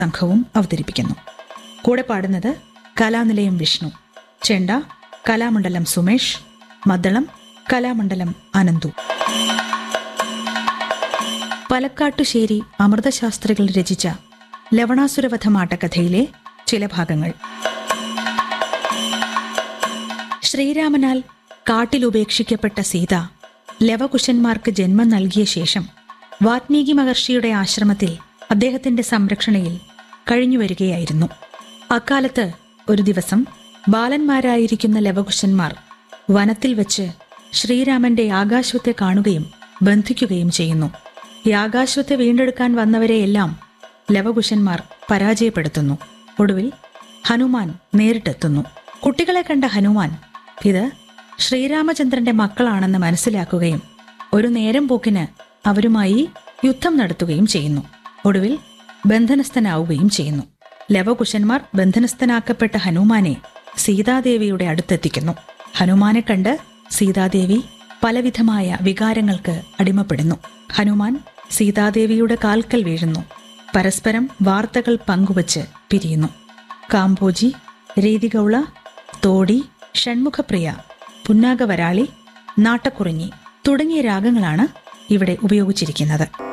സംഘവും അവതരിപ്പിക്കുന്നു കൂടെ പാടുന്നത് കലാനിലയം വിഷ്ണു ചെണ്ട കലാമണ്ഡലം സുമേഷ് മദ്ദളം കലാമണ്ഡലം അനന്തു പലക്കാട്ടുശ്ശേരി അമൃതശാസ്ത്രികൾ രചിച്ച ലവണാസുരവധം ആട്ടക്കഥയിലെ ചില ഭാഗങ്ങൾ ശ്രീരാമനാൽ കാട്ടിലുപേക്ഷിക്കപ്പെട്ട സീത ലവകുശന്മാർക്ക് ജന്മം നൽകിയ ശേഷം വാത്മീകി മഹർഷിയുടെ ആശ്രമത്തിൽ അദ്ദേഹത്തിന്റെ സംരക്ഷണയിൽ കഴിഞ്ഞുവരികയായിരുന്നു അക്കാലത്ത് ഒരു ദിവസം ബാലന്മാരായിരിക്കുന്ന ലവകുശന്മാർ വനത്തിൽ വെച്ച് ശ്രീരാമന്റെ ആകാശത്തെ കാണുകയും ബന്ധിക്കുകയും ചെയ്യുന്നു ഈ ആകാശത്തെ വീണ്ടെടുക്കാൻ വന്നവരെയെല്ലാം ലവകുശന്മാർ പരാജയപ്പെടുത്തുന്നു ഒടുവിൽ ഹനുമാൻ നേരിട്ടെത്തുന്നു കുട്ടികളെ കണ്ട ഹനുമാൻ ഇത് ശ്രീരാമചന്ദ്രന്റെ മക്കളാണെന്ന് മനസ്സിലാക്കുകയും ഒരു നേരം പോക്കിന് അവരുമായി യുദ്ധം നടത്തുകയും ചെയ്യുന്നു ഒടുവിൽ ബന്ധനസ്ഥനാവുകയും ചെയ്യുന്നു ലവകുശന്മാർ ബന്ധനസ്ഥനാക്കപ്പെട്ട ഹനുമാനെ സീതാദേവിയുടെ അടുത്തെത്തിക്കുന്നു ഹനുമാനെ കണ്ട് സീതാദേവി പലവിധമായ വികാരങ്ങൾക്ക് അടിമപ്പെടുന്നു ഹനുമാൻ സീതാദേവിയുടെ കാൽക്കൽ വീഴുന്നു പരസ്പരം വാർത്തകൾ പങ്കുവച്ച് പിരിയുന്നു കാമ്പോജി രീതിഗൗള തോടി ഷൺമുഖപ്രിയ പുന്നാഗവരാളി നാട്ടക്കുറിഞ്ഞി തുടങ്ങിയ രാഗങ്ങളാണ് ഇവിടെ ഉപയോഗിച്ചിരിക്കുന്നത്